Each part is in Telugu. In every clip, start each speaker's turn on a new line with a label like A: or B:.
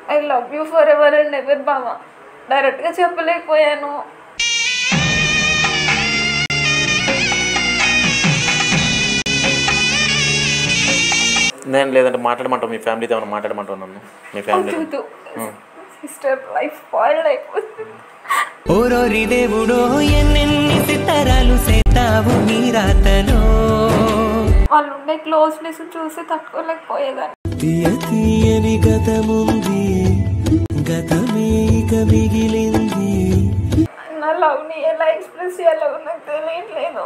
A: I love you forever and ever బావ డైరెక్ట్గా చెప్పలేకపోయాను
B: నేను లేదంటే మాట్లాడమంటావు మీ ఫ్యామిలీతో ఏమైనా మాట్లాడమంటావు నన్ను మీ ఫ్యామిలీ
A: వద్దు సిస్టర్ లైఫ్ స్పాయిల్ అయిపోతుంది
C: ఓరోరి దేవుడో ఎన్నెన్ని సితారాలు సేతావు నీ రాతలో
A: వాళ్ళు ఉండే క్లోజ్నెస్ చూసి తట్టుకోలేకపోయేదాన్ని
C: తీయ తీయని గతముంది గతమే ఇక మిగిలింది
A: నా లవ్ని ఎలా ఎక్స్ప్రెస్ చేయాలో నాకు తెలియట్లేదు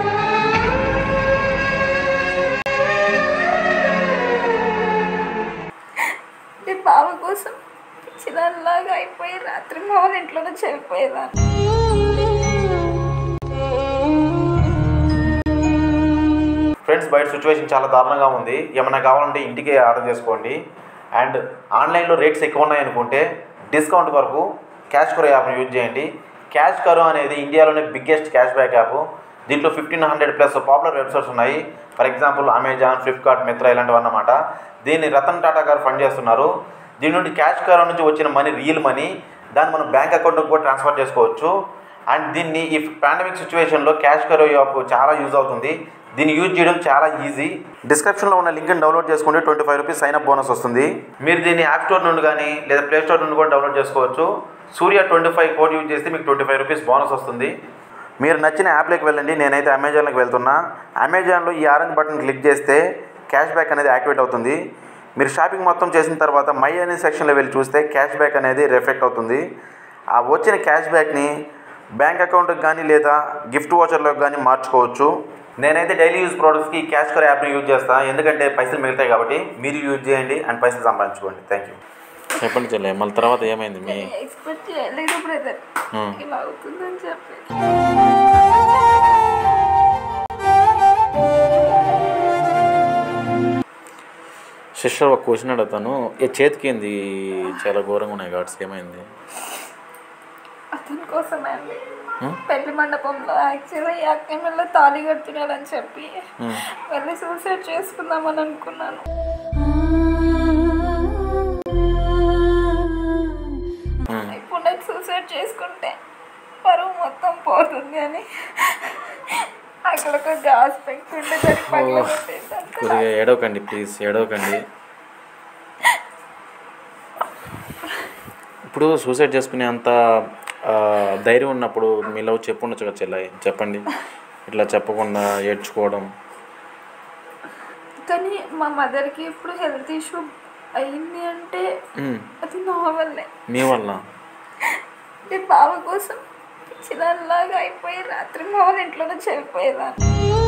A: అంటే బావ కోసం పిచ్చిదానిలాగా అయిపోయి రాత్రి మా వాళ్ళ ఇంట్లోనే చనిపోయేదాన్ని
B: ఫ్రెండ్స్ బయట సిచ్యువేషన్ చాలా దారుణంగా ఉంది ఏమైనా కావాలంటే ఇంటికే ఆర్డర్ చేసుకోండి అండ్ ఆన్లైన్లో రేట్స్ ఎక్కువ ఉన్నాయి అనుకుంటే డిస్కౌంట్ వరకు క్యాష్ కరో యాప్ని యూజ్ చేయండి క్యాష్ కరో అనేది ఇండియాలోనే బిగ్గెస్ట్ క్యాష్ బ్యాక్ యాప్ దీంట్లో fifteen hundred plus popular websites ఉన్నాయి for example Amazon Flipkart Myntra ఇలాంటివి అన్నమాట దీన్ని రతన్ టాటా గారు ఫండ్ చేస్తున్నారు దీని నుండి క్యాష్ కరో నుంచి వచ్చిన మనీ రియల్ మనీ దాన్ని మనం బ్యాంక్ అకౌంట్కి కూడా ట్రాన్స్ఫర్ చేసుకోవచ్చు అండ్ దీన్ని ఈ పాండమిక్ సిచ్యువేషన్లో క్యాష్ కరో యాప్ చాలా యూజ్ అవుతుంది దీన్ని యూజ్ చేయడం చాలా ఈజీ డిస్క్రిప్షన్లో ఉన్న లింక్ని డౌన్లోడ్ చేసుకుంటే twenty five rupees sign up bonus వస్తుంది మీరు దీన్ని యాప్ స్టోర్ నుండి కానీ లేదా ప్లే స్టోర్ నుండి కూడా డౌన్లోడ్ చేసుకోవచ్చు Surya twenty five code use చేస్తే మీకు ట్వంటీ ఫైవ్ రూపీస్ బోనస్ వస్తుంది మీరు నచ్చిన యాప్లోకి వెళ్ళండి నేనైతే అమెజాన్లోకి వెళ్తున్నా అమెజాన్లో ఈ ఆరెంజ్ బటన్ క్లిక్ చేస్తే క్యాష్ బ్యాక్ అనేది యాక్టివేట్ అవుతుంది మీరు షాపింగ్ మొత్తం చేసిన తర్వాత మై అనే సెక్షన్లో వెళ్ళి చూస్తే క్యాష్ బ్యాక్ అనేది రిఫ్లెక్ట్ అవుతుంది ఆ వచ్చిన క్యాష్ బ్యాక్ని బ్యాంక్ అకౌంట్కి కానీ లేదా గిఫ్ట్ వాచర్లోకి కానీ మార్చుకోవచ్చు నేనైతే డైలీ యూజ్ ప్రోడక్ట్స్కి క్యాష్ కర్ యాప్ని యూజ్ చేస్తాను ఎందుకంటే పైసలు మిగులుతాయి కాబట్టి మీరు యూజ్ చేయండి అండ్ పైసలు సంపాదించుకోండి థ్యాంక్ యూ చెప్పండి చెల్లె మళ్ళీ తర్వాత ఏమైంది మీ
A: ఎక్స్పెక్ట్ చేయలేదు బ్రదర్
B: Hmm.
A: ఇలా అవుతుందని చెప్పి
B: సిస్టర్ ఒక క్వశ్చన్ అడుగుతాను ఈ చేతికి ఏంది చాలా ఘోరంగా ఉన్నాయి గాడ్స్ ఏమైంది
A: అతని కోసమే అండి
B: Hmm?
A: పెళ్లి మండపంలో యాక్చువల్గా ఈ అక్కయ్యలో తాళి కడుతున్నాడని చెప్పి వెళ్ళి సూసైడ్ చేసుకుందామని అనుకున్నాను ఇప్పుడు నేను సూసైడ్ చేసుకుంటే పరువు మొత్తం పోతుంది అని అక్కడ ఒక గ్యాస్ పెట్టుకుంటే దానికి పగల
B: కొద్దిగా ఏడవకండి ప్లీజ్ ఏడవకండి ఇప్పుడు సూసైడ్ చేసుకునే అంత ఆ, ధైర్యం ఉన్నప్పుడు మీలో చెప్పుండొచ్చు కదా చెల్లె చెప్పండి ఇట్లా చెప్పకుండా ఏడ్చుకోవడం
A: కానీ మా మదర్కి ఇప్పుడు హెల్త్ ఇష్యూ అయింది అంటే
B: మ్మ్.
A: అది నా వల్లే
B: మీ వల్ల
A: అంటే బావ కోసం పిచ్చిదానిలాగా అయిపోయి రాత్రి మా వాళ్ళ ఇంట్లోనే చనిపోయేదాన్ని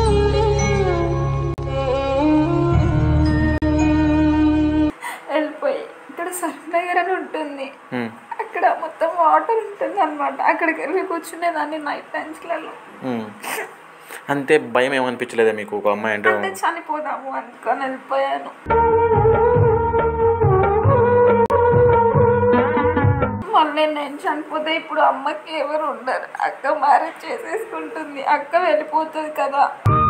A: వెళ్ళిపోయి ఇక్కడ సర్నగర్ అని ఉంటుంది
B: మ్మ్.
A: అక్కడ మొత్తం వాటర్ ఉంటుంది అనమాట అక్కడికి వెళ్ళి కూర్చునేదాన్ని నైట్ టైమ్స్లలో
B: మ్మ్. అంతే భయం ఏమనిపించలేదా మీకు ఒక అమ్మాయి అంటే
A: అంటే చనిపోదాము అనుకొని వెళ్ళిపోయాను మళ్ళీ నేను చనిపోతే ఇప్పుడు అమ్మకి ఎవరు ఉండరు అక్క మ్యారేజ్ చేసేసుకుంటుంది అక్క వెళ్ళిపోతుంది కదా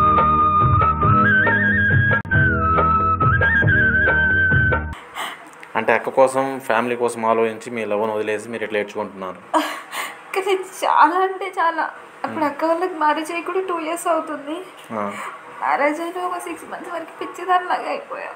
B: అంటే అక్క కోసం ఫ్యామిలీ కోసం ఆలోచించి మీ లవ్ను వదిలేసి మీరు ఇట్లా ఏడ్చుకుంటున్నారు
A: కానీ చాలా అంటే చాలా అప్పుడు అక్క వాళ్ళకి మ్యారేజ్ అయ్యి కూడా టూ ఇయర్స్ అవుతుంది
B: ఆ.
A: మ్యారేజ్ అయిన ఒక సిక్స్ మంత్స్ వరకు పిచ్చిదానిలాగా అయిపోయాం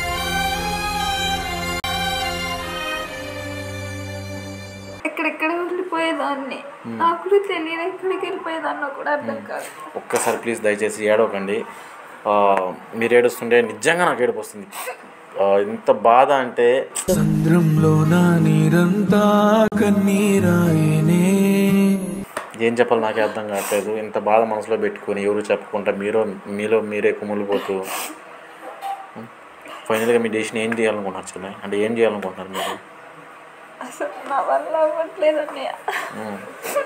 A: ఎక్కడెక్కడ వెళ్ళిపోయేదాన్ని నాకు కూడా తెలియదు ఎక్కడికి వెళ్ళిపోయేదాన్నో కూడా అర్థం కాదు
B: ఒక్కసారి ప్లీజ్ దయచేసి ఏడవకండి ఆ, మీరు ఏడుస్తుంటే నిజంగా నాకు ఏడుపు వస్తుంది ఆ, ఇంత బాధ అంటే
C: సంద్రంలో నా నీరంతా కన్నీరాయనే
B: ఏం చెప్పాలి నాకే అర్థం కావట్లేదు ఇంత బాధ మనసులో పెట్టుకొని ఎవరు చెప్పకుండా మీరు మీలో మీరే కుమిలిపోతూ ఫైనల్గా మీ డెసిషన్ ఏం చేయాలనుకుంటున్నారు చెల్లె అంటే ఏం చేయాలనుకుంటున్నారు మీరు
A: అసలు నా వల్ల అవ్వట్లేదు అన్నయ్య
B: ఉమ్.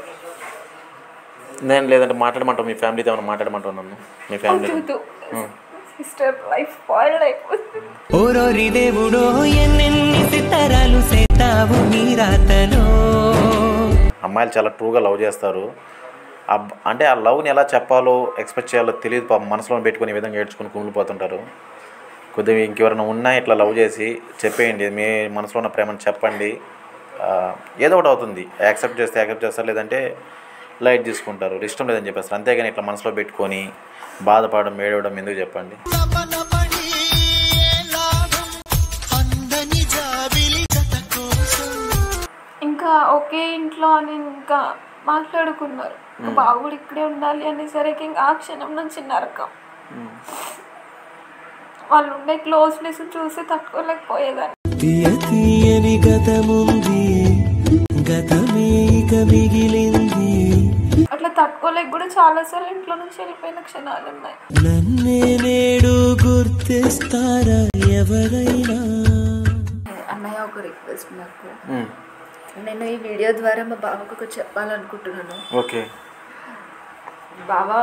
B: నేను లేదంటే మాట్లాడమంటావు మీ ఫ్యామిలీతో ఏమైనా మాట్లాడమంటావు నన్ను మీ ఫ్యామిలీ
A: వద్దు సిస్టర్ లైఫ్ స్పాయిల్ అయిపోతుంది
C: ఓరోరి దేవుడో ఎన్నెన్ని సితారాలు సేతావు నీ రాతలో
B: అమ్మాయిలు చాలా ట్రూగా లవ్ చేస్తారు అబ్- అంటే ఆ లవ్ని ఎలా చెప్పాలో ఎక్స్పెక్ట్ చేయాలో తెలియదు పాపం మనసులో పెట్టుకుని ఈ విధంగా ఏడ్చుకుని కుమిలిపోతుంటారు కొద్దిగా ఇంకెవరైనా ఉన్నా ఇట్లా లవ్ చేసి చెప్పేయండి మీ మనసులో ఉన్న ప్రేమను చెప్పండి ఆ, ఏదో ఒకటి అవుతుంది యాక్సెప్ట్ చేస్తే యాక్సెప్ట్ చేస్తారు లేదంటే లైట్ తీసుకుంటారు ఇష్టం లేదని చెప్పేస్తారు అంతేగాని ఇట్లా మనసులో పెట్టుకొని బాధపడడం ఏడవడం ఎందుకు చెప్పండి
A: ఇంకా ఒకే ఇంట్లో అని ఇంకా మాట్లాడుకున్నారు ఇంకా బావ కూడా ఇక్కడే ఉండాలి అనేసరికి ఇంకా ఆ క్షణం నుంచి నరకం వాళ్ళు ఉండే క్లోజ్నెస్ చూసి తట్టుకోలేకపోయేదాన్ని
C: తీయ తీయని గతముంది గతమే ఇక మిగిలింది
A: అట్లా తట్టుకోలేక కూడా చాలాసార్లు ఇంట్లో నుంచి వెళ్ళిపోయిన క్షణాలు ఉన్నాయి
C: నన్నే నేడు గుర్తిస్తారా ఎవరైనా
A: అన్నయ్య ఒక రిక్వెస్ట్ నాకు నేను ఈ వీడియో ద్వారా మా బావకు ఒకటి చెప్పాలనుకుంటున్నాను
B: ఓకే
A: బావా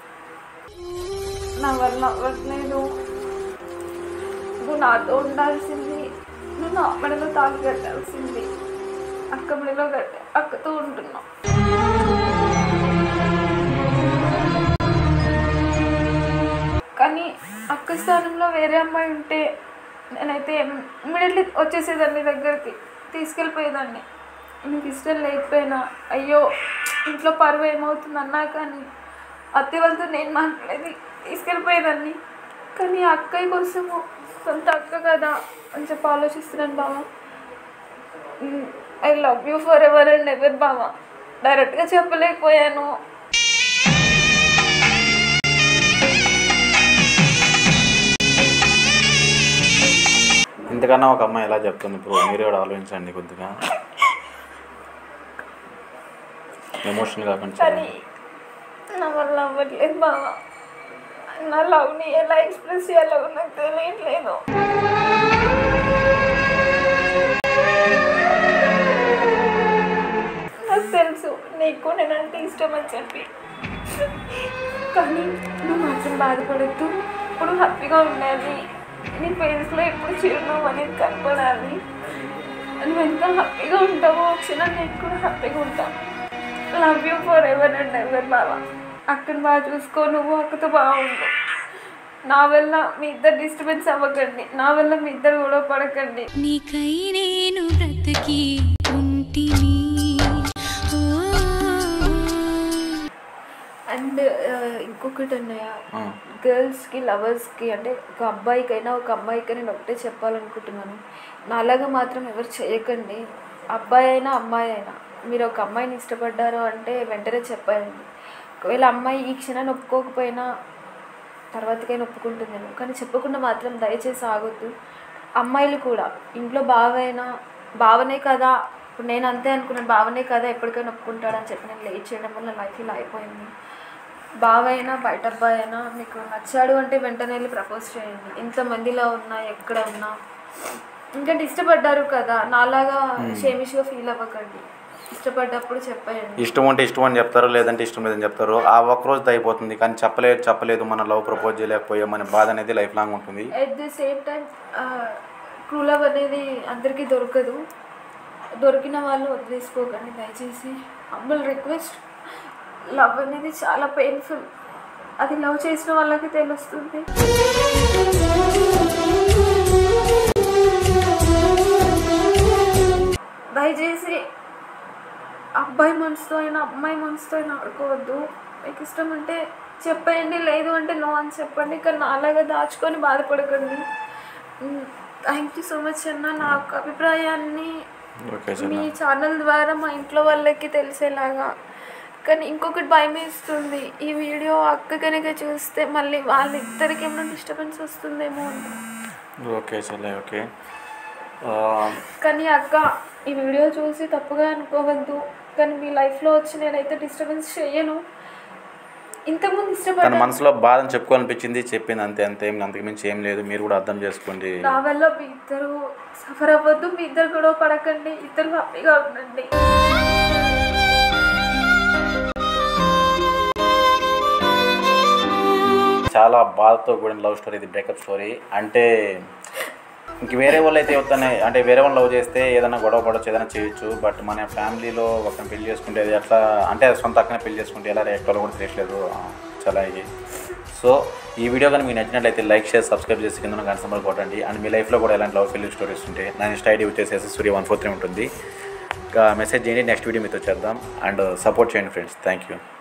A: నా వల్ల అవ్వట్లేదు నువ్వు నాతో ఉండాల్సింది నువ్వు నా మెడలో తాగి కట్టాల్సింది అక్క మెడలో కట్ట అక్కతో ఉంటున్నావు కానీ అక్క స్థానంలో వేరే అమ్మాయి ఉంటే నేనైతే ఇమ్మీడియట్లీ వచ్చేసేదాన్ని దగ్గరికి తీసుకెళ్ళిపోయేదాన్ని నీకు ఇష్టం లేకపోయినా అయ్యో ఇంట్లో పరువు ఏమవుతుంది అన్నా కానీ అత్తే వాళ్ళతో నేను మాట్లాడేది తీసుకెళ్ళిపోయేదాన్ని కానీ ఆ అక్కయ్య కోసము సొంత అక్క కదా అని చెప్పి ఆలోచిస్తున్నాను బావ I love you forever and ever బావ డైరెక్ట్గా చెప్పలేకపోయాను
B: ఇంతకన్నా ఒక అమ్మాయి ఎలా చెప్తుంది బ్రో మీరు కూడా ఆలోచించండి కొద్దిగా ఎమోషనల్ కాకుండా
A: కానీ
B: చూడండి.
A: నా వల్ల అవ్వట్లేదు బావ నా లవ్ని ఎలా ఎక్స్ప్రెస్ చేయాలో నాకు తెలియట్లేదు నాకు తెలుసు నీకు నేనంటే ఇష్టం అని చెప్పి కానీ నువ్వు మాత్రం బాధపడద్దు ఇప్పుడు హ్యాపీగా ఉండాలి నీ ఫేస్లో ఎప్పుడు చిరునవ్వు అనేది కనపడాలి నువ్వు ఎంత హ్యాపీగా ఉంటావో క్షణం నేను కూడా హ్యాపీగా ఉంటాను love you forever and ever బావా అక్కని బాగా చూసుకో నువ్వు అక్కతో బాగుండు నా వల్ల మీ ఇద్దరు డిస్టర్బెన్స్ అవ్వకండి నా వల్ల మీ ఇద్దరు గొడవ పడకండి
D: నీకై నేను బ్రతికి ఉంటిని ఓ
A: అండ్ ఇంకొకటి అన్నయ్య
B: ఆ,
A: గర్ల్స్కి లవర్స్కి అంటే ఒక అబ్బాయికైనా ఒక అమ్మాయికైనా నేను ఒకటే చెప్పాలనుకుంటున్నాను నాలాగా మాత్రం ఎవరు చేయకండి అబ్బాయి అయినా అమ్మాయి అయినా మీరు ఒక అమ్మాయిని ఇష్టపడ్డారు అంటే వెంటనే చెప్పండి ఒకవేళ అమ్మాయి ఈ క్షణాన్ని ఒప్పుకోకపోయినా తర్వాతకైనా ఒప్పుకుంటుందేమో కానీ చెప్పకుండా మాత్రం దయచేసి ఆగొద్దు అమ్మాయిలు కూడా ఇంట్లో బావైనా బావనే కదా ఇప్పుడు నేను అంతే అనుకున్నాను బావనే కదా ఎప్పటికైనా ఒప్పుకుంటాడని చెప్పి నేను లేట్ చేయడం వల్ల లైఫ్ ఇలా అయిపోయింది బావైనా బయట అబ్బాయి అయినా మీకు నచ్చాడు అంటే వెంటనే వెళ్ళి ప్రపోజ్ చేయండి ఇంతమందిలో ఉన్నా ఎక్కడ ఉన్నా ఇంకా ఇష్టపడ్డారు కదా నాలాగా షేమిష్గా ఫీల్ అవ్వకండి ఇష్టపడ్డప్పుడు చెప్పేయండి
B: ఇష్టం అంటే ఇష్టం అని చెప్తారు లేదంటే ఇష్టం లేదని చెప్తారు ఆ ఒక్క రోజు అయిపోతుంది కానీ చెప్పలేదు చెప్పలేదు మన లవ్ ప్రపోజ్ చేయలేకపోయా మన బాధ అనేది లైఫ్ లాంగ్ ఉంటుంది
A: at the same time true love అనేది అందరికీ దొరకదు దొరికిన వాళ్ళు వదిలేసుకోకండి దయచేసి హంబుల్ రిక్వెస్ట్ లవ్ అనేది చాలా పెయిన్ఫుల్ అది లవ్ చేసిన వాళ్ళకి తెలుస్తుంది దయచేసి అబ్బాయి మనసుతో అయినా అమ్మాయి మనసుతో అయినా ఆడుకోవద్దు మీకు ఇష్టం అంటే చెప్పండి లేదు అంటే నో అని చెప్పండి కానీ నాలాగా దాచుకొని బాధపడకండి థ్యాంక్ యూ సో మచ్ అన్న నా యొక్క అభిప్రాయాన్ని
B: ఓకే
A: మీ
B: సార్
A: ఛానల్ ద్వారా మా ఇంట్లో వాళ్ళకి తెలిసేలాగా కానీ ఇంకొకటి భయం వేస్తుంది ఈ వీడియో అక్క కనుక చూస్తే మళ్ళీ వాళ్ళిద్దరికి ఏమైనా డిస్టర్బెన్స్ వస్తుందేమో అని
B: ఓకే సరే ఓకే
A: కానీ అక్క ఈ వీడియో చూసి తప్పుగా అనుకోవద్దు కానీ మీ లైఫ్లో వచ్చి నేనైతే డిస్టర్బెన్స్ చేయను ఇంతకుముందు
B: తన
A: ఇష్టపడ్డా
B: మనసులో బాధని చెప్పుకోవాలనిపించింది చెప్పింది అంతే అంతే ఏం అంతకు మించి ఏం లేదు మీరు కూడా అర్థం చేసుకోండి
A: నా వల్ల మీ ఇద్దరు సఫర్ అవ్వద్దు మీ ఇద్దరు గొడవ పడకండి ఇద్దరు హ్యాపీగా ఉండండి
B: చాలా బాధతో కూడిన లవ్ స్టోరీ ఇది బ్రేకప్ స్టోరీ అంటే ఇంక వేరే వాళ్ళు అయితే వద్దనే అంటే వేరే వాళ్ళు లవ్ చేస్తే ఏదైనా గొడవ పడవచ్చు ఏదైనా చేయొచ్చు బట్ మన ఫ్యామిలీలో ఒకరిని పెళ్లి చేసుకుంటే అది ఎట్లా అంటే అది సొంత అక్కనే పెళ్లి చేసుకుంటే ఎలా రియాక్ట్ అవ్వాలో కూడా తెలియట్లేదు ఆ, చాలా ఇది సో ఈ వీడియో కానీ మీకు నచ్చినట్లయితే లైక్ షేర్ సబ్స్క్రైబ్ చేసి కింద గంట సంబర్ కొట్టండి అండ్ మీ లైఫ్లో కూడా ఎలాంటి లవ్ ఫెయిల్ స్టోరీస్ ఉంటే నా ఇన్స్టా ఐడి వచ్చేసేసి సూర్య వన్ ఫోర్ త్రీ ఉంటుంది ఇంకా మెసేజ్ చేయండి నెక్స్ట్ వీడియో మీతో చేద్దాం అండ్ సపోర్ట్ చేయండి ఫ్రెండ్స్ థ్యాంక్ యూ